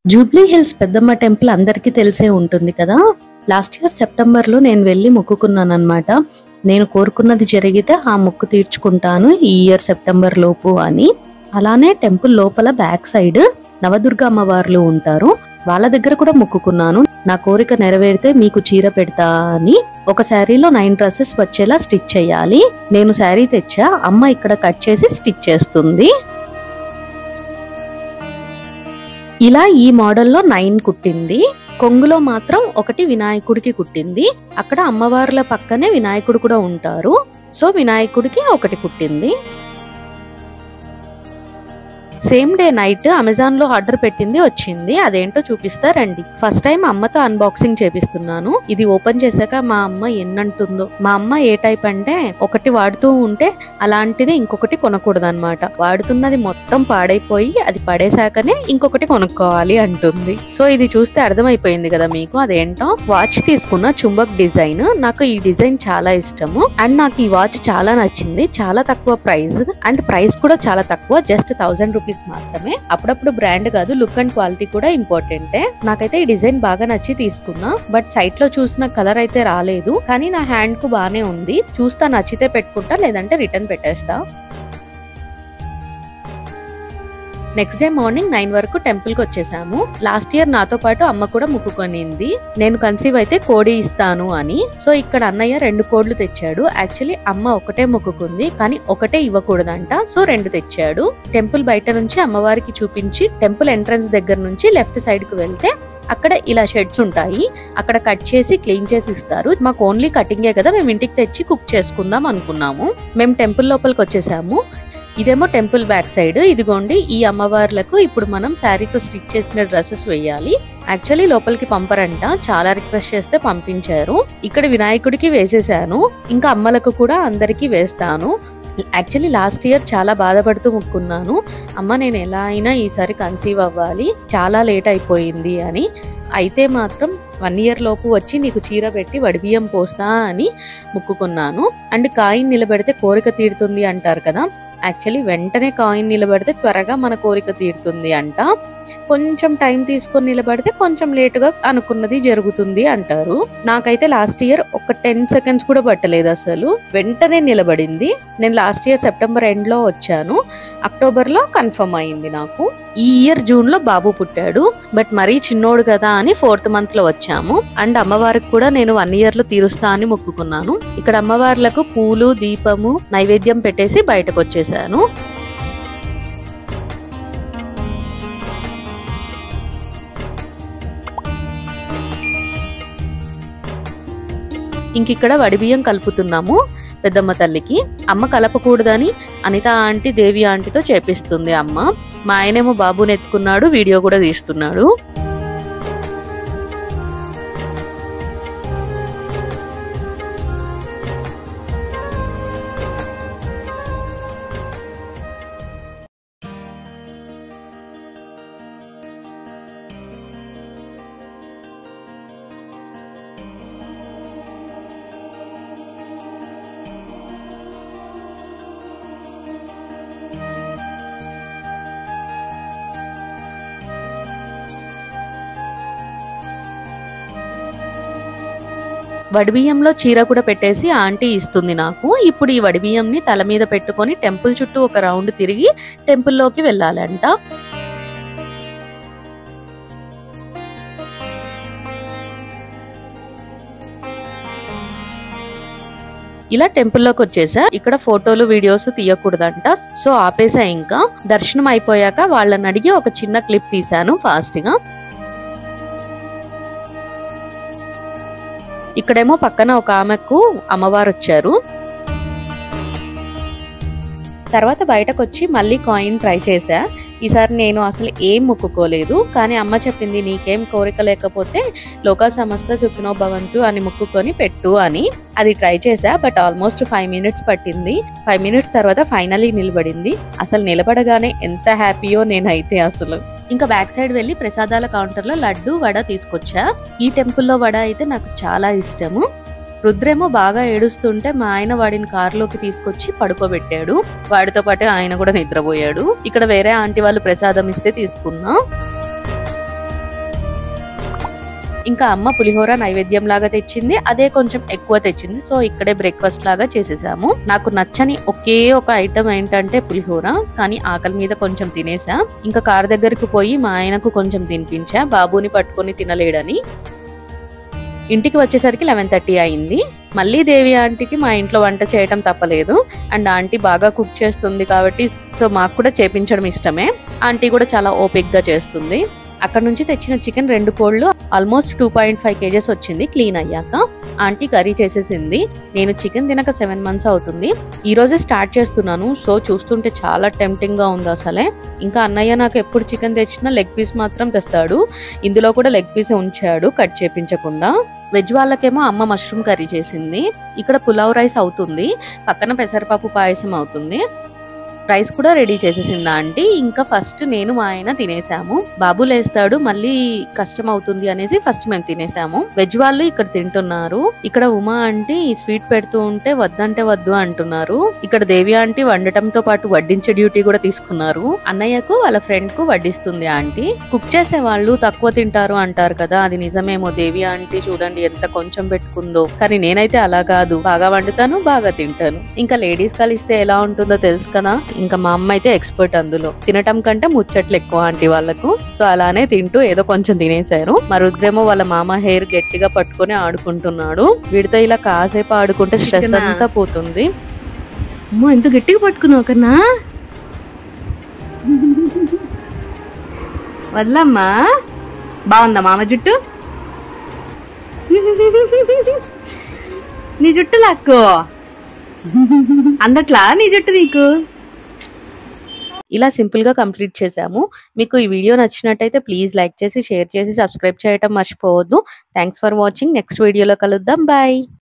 Jubilee hills పెద్దమ్మ temple అందరికీ తెలిసే ఉంటుంది కదా లాస్ట్ ఇయర్ సెప్టెంబర్ లో నేను వెళ్ళి మొక్కుకున్నాను అనమాట నేను కోరుకున్నది జరిగితే ఆ మొక్కు తీర్చుకుంటాను ఈ ఇయర్ సెప్టెంబర్ లోపు అని అలానే టెంపుల్ లోపల బ్యాక్ సైడ్ నవదుర్గ అమ్మవార్లు ఉంటారు వాళ్ళ దగ్గర కూడా మొక్కుకున్నాను నా కోరిక నెరవేరితే మీకు చీర పెడతా అని ఒక శారీలో నైన్ డ్రెస్సెస్ వచ్చేలా స్టిచ్ చేయాలి నేను శారీ తెచ్చా అమ్మ ఇక్కడ కట్ చేసి స్టిచ్ చేస్తుంది ఇలా ఈ మోడల్లో నైన్ కుట్టింది కొంగులో మాత్రం ఒకటి వినాయకుడికి కుట్టింది అక్కడ అమ్మవార్ల పక్కనే వినాయకుడు కూడా ఉంటారు సో వినాయకుడికి ఒకటి కుట్టింది సేమ్ డే నైట్ అమెజాన్ లో ఆర్డర్ పెట్టింది వచ్చింది అదేంటో చూపిస్తా రండి ఫస్ట్ టైం అమ్మతో అన్బాక్సింగ్ చేపిస్తున్నాను ఇది ఓపెన్ చేశాక మా అమ్మ ఎన్నంటుందో మా అమ్మ ఏ టైప్ అంటే ఒకటి వాడుతూ ఉంటే అలాంటిది ఇంకొకటి కొనకూడదు అనమాట వాడుతున్నది మొత్తం పాడైపోయి అది పడేశాకనే ఇంకొకటి కొనుక్కోవాలి అంటుంది సో ఇది చూస్తే అర్థమైపోయింది కదా మీకు అదేంటో వాచ్ తీసుకున్న చుంబక్ డిజైన్ నాకు ఈ డిజైన్ చాలా ఇష్టము అండ్ నాకు ఈ వాచ్ చాలా నచ్చింది చాలా తక్కువ ప్రైస్ అండ్ ప్రైస్ కూడా చాలా తక్కువ జస్ట్ థౌసండ్ రూపీస్ మాత్రమే అప్పుడప్పుడు బ్రాండ్ కాదు లుక్ అండ్ క్వాలిటీ కూడా ఇంపార్టెంటే నాకైతే ఈ డిజైన్ బాగా నచ్చి తీసుకున్నా బట్ సైట్ లో చూసిన కలర్ అయితే రాలేదు కానీ నా హ్యాండ్ కు బానే ఉంది చూస్తా నచ్చితే పెట్టుకుంటా లేదంటే రిటర్న్ పెట్టేస్తా నెక్స్ట్ డే మార్నింగ్ నైన్ వరకు టెంపుల్ కి వచ్చేసాము లాస్ట్ ఇయర్ నాతో పాటు అమ్మ కూడా ముక్కుకొనింది నేను కన్సీవ్ అయితే కోడి ఇస్తాను అని సో ఇక్కడ అన్నయ్య రెండు కోడ్లు తెచ్చాడు యాక్చువల్లీ అమ్మ ఒకటే మొక్కుకుంది కానీ ఒకటే ఇవ్వకూడదంట సో రెండు తెచ్చాడు టెంపుల్ బయట నుంచి అమ్మవారికి చూపించి టెంపుల్ ఎంట్రన్స్ దగ్గర నుంచి లెఫ్ట్ సైడ్ కు వెళ్తే అక్కడ ఇలా షెడ్స్ ఉంటాయి అక్కడ కట్ చేసి క్లీన్ చేసి ఇస్తారు మాకు ఓన్లీ కటింగే కదా మేము ఇంటికి తెచ్చి కుక్ చేసుకుందాం అనుకున్నాము మేము టెంపుల్ లోపలికి వచ్చేసాము ఇదేమో టెంపుల్ బ్యాక్ సైడ్ ఇదిగోండి ఈ అమ్మవార్లకు ఇప్పుడు మనం శారీతో స్టిచ్ చేసిన డ్రెస్సెస్ వేయాలి యాక్చువల్లీ లోపలికి పంపరంట చాలా రిక్వెస్ట్ చేస్తే పంపించారు ఇక్కడ వినాయకుడికి వేసేసాను ఇంకా అమ్మలకు కూడా అందరికీ వేస్తాను యాక్చువల్లీ లాస్ట్ ఇయర్ చాలా బాధపడుతూ ముక్కున్నాను అమ్మ నేను ఎలా అయినా ఈసారి కన్సీవ్ అవ్వాలి చాలా లేట్ అయిపోయింది అని అయితే మాత్రం వన్ ఇయర్ లోపు వచ్చి నీకు చీర పెట్టి వడిబియ్యం పోస్తా అని ముక్కుకున్నాను అండ్ కాయిన్ నిలబెడితే కోరిక తీరుతుంది అంటారు కదా యాక్చువల్లీ వెంటనే కాయిన్ నిలబడితే త్వరగా మన కోరిక తీరుతుంది అంట కొంచెం టైం తీసుకొని నిలబడితే కొంచెం లేటుగా అనుకున్నది జరుగుతుంది అంటారు నాకైతే లాస్ట్ ఇయర్ ఒక టెన్ సెకండ్స్ కూడా పట్టలేదు అసలు వెంటనే నిలబడింది నేను లాస్ట్ ఇయర్ సెప్టెంబర్ ఎండ్ లో వచ్చాను అక్టోబర్ లో కన్ఫర్మ్ అయింది నాకు ఈ ఇయర్ జూన్ లో బాబు పుట్టాడు బట్ మరీ చిన్నోడు కదా అని ఫోర్త్ మంత్ లో వచ్చాము అండ్ అమ్మవారికి కూడా నేను వన్ ఇయర్ లో తీరుస్తా అని మొక్కుకున్నాను ఇక్కడ అమ్మవార్లకు పూలు దీపము నైవేద్యం పెట్టేసి బయటకు వచ్చేసాను ఇంకిక్కడ వడిబియ్యం కలుపుతున్నాము పెద్దమ్మ తల్లికి అమ్మ కలపకూడదని అనిత ఆంటీ దేవి ఆంటీతో చేపిస్తుంది అమ్మ మా ఆయనేమో బాబుని ఎత్తుకున్నాడు వీడియో కూడా తీస్తున్నాడు వడిబియ్యంలో చీర కూడా పెట్టేసి ఆంటీ ఇస్తుంది నాకు ఇప్పుడు ఈ వడిబియ్యంని తల మీద పెట్టుకొని టెంపుల్ చుట్టూ ఒక రౌండ్ తిరిగి టెంపుల్లోకి వెళ్ళాలంట ఇలా టెంపుల్లోకి వచ్చేసా ఇక్కడ ఫోటోలు వీడియోస్ తీయకూడదంట సో ఆపేసా ఇంకా దర్శనం అయిపోయాక వాళ్ళని అడిగి ఒక చిన్న క్లిప్ తీశాను ఫాస్ట్ గా ఇక్కడేమో పక్కన ఒక ఆమెకు అమ్మవారు వచ్చారు తర్వాత బయటకు వచ్చి మళ్ళీ కాయిన్ ట్రై చేశా ఈసారి నేను అసలు ఏం మొక్కుకోలేదు కానీ అమ్మ చెప్పింది నీకేం కోరిక లేకపోతే లోకా సమస్త సుఖినో భవంతు అని మొక్కుకొని పెట్టు అని అది ట్రై చేశా బట్ ఆల్మోస్ట్ ఫైవ్ మినిట్స్ పట్టింది ఫైవ్ మినిట్స్ తర్వాత ఫైనలీ నిలబడింది అసలు నిలబడగానే ఎంత హ్యాపీయో నేనైతే అసలు ఇంకా బ్యాక్ సైడ్ వెళ్ళి ప్రసాదాల కౌంటర్ లో లడ్డు వడ తీసుకొచ్చా ఈ టెంపుల్లో వడ అయితే నాకు చాలా ఇష్టము రుద్రేమో బాగా ఏడుస్తుంటే మా ఆయన వాడిని కారులోకి తీసుకొచ్చి పడుకోబెట్టాడు వాడితో పాటు ఆయన కూడా నిద్రపోయాడు ఇక్కడ వేరే ఆంటీ వాళ్ళు ప్రసాదం ఇస్తే తీసుకున్నా ఇంకా అమ్మ పులిహోర నైవేద్యం లాగా తెచ్చింది అదే కొంచెం ఎక్కువ తెచ్చింది సో ఇక్కడే బ్రేక్ఫాస్ట్ లాగా చేసేసాము నాకు నచ్చని ఒకే ఒక ఐటమ్ ఏంటంటే పులిహోర కానీ ఆకలి మీద కొంచెం తినేసా ఇంకా కార్ దగ్గరికి పోయి మా ఆయనకు కొంచెం తినిపించా బాబుని పట్టుకొని తినలేడని ఇంటికి వచ్చేసరికి లెవెన్ థర్టీ అయింది మళ్ళీ దేవి ఆంటీకి మా ఇంట్లో వంట చేయటం తప్పలేదు అండ్ ఆంటీ బాగా కుక్ చేస్తుంది కాబట్టి సో మాకు కూడా చేపించడం ఇష్టమే ఆంటీ కూడా చాలా ఓపిక్ గా చేస్తుంది అక్కడ నుంచి తెచ్చిన చికెన్ రెండు కోళ్ళు almost two point five kgs వచ్చింది క్లీన్ అయ్యాక ఆంటీ కర్రీ చేసేసింది నేను చికెన్ తినక సెవెన్ మంత్స్ అవుతుంది ఈ రోజే స్టార్ట్ చేస్తున్నాను సో చూస్తుంటే చాలా టెంప్టింగ్ గా ఉంది అసలే ఇంకా అన్నయ్య నాకు ఎప్పుడు చికెన్ తెచ్చినా లెగ్ పీస్ మాత్రం తెస్తాడు ఇందులో కూడా లెగ్ పీస్ ఉంచాడు కట్ చేపించకుండా వెజ్ వాళ్ళకేమో అమ్మ మష్రూమ్ కర్రీ చేసింది ఇక్కడ పులావ్ రైస్ అవుతుంది పక్కన పెసరపప్పు పాయసం అవుతుంది రైస్ కూడా రెడీ చేసేసిందా ఆంటీ ఇంకా ఫస్ట్ నేను మా ఆయన తినేసాము బాబు లేస్తాడు మళ్ళీ కష్టం అవుతుంది అనేసి ఫస్ట్ మేము తినేసాము వెజ్ వాళ్ళు ఇక్కడ తింటున్నారు ఇక్కడ ఉమా ఆంటీ స్వీట్ పెడుతూ ఉంటే వద్దంటే వద్దు అంటున్నారు ఇక్కడ దేవి ఆంటీ వండటంతో పాటు వడ్డించే డ్యూటీ కూడా తీసుకున్నారు అన్నయ్యకు వాళ్ళ ఫ్రెండ్ కు వడ్డిస్తుంది ఆంటీ కుక్ చేసే వాళ్ళు తక్కువ తింటారు అంటారు కదా అది నిజమేమో దేవి ఆంటీ చూడండి ఎంత కొంచెం పెట్టుకుందో కానీ నేనైతే అలా కాదు బాగా వండుతాను బాగా తింటాను ఇంకా లేడీస్ కలిస్తే ఎలా ఉంటుందో తెలుసు కదా ఇంకా మా అమ్మ అయితే ఎక్స్పర్ట్ అందులో తినటం కంటే ముచ్చట్లు ఎక్కువ ఆంటీ వాళ్ళకు సో అలానే తింటూ ఏదో కొంచెం తినేశారు మా రుద్రేమో వాళ్ళ మామ హెయిర్ గట్టిగా పట్టుకొని ఆడుకుంటున్నాడు వీడితో ఇలా కాసేపు ఆడుకుంటే స్ట్రెస్ చికెనా? అంతా పోతుంది అమ్మో ఎంత గట్టిగా పట్టుకున్నావు కన్నా వదలమ్మా బాగుందా మామ జుట్టు నీ జుట్టు లాక్కో అందట్లా నీ జుట్టు నీకు ఇలా సింపుల్ గా కంప్లీట్ చేసాము మీకు ఈ వీడియో నచ్చినట్టయితే ప్లీజ్ లైక్ చేసి షేర్ చేసి సబ్స్క్రైబ్ చేయటం మర్చిపోవద్దు థ్యాంక్స్ ఫర్ వాచింగ్ నెక్స్ట్ వీడియోలో కలుద్దాం బాయ్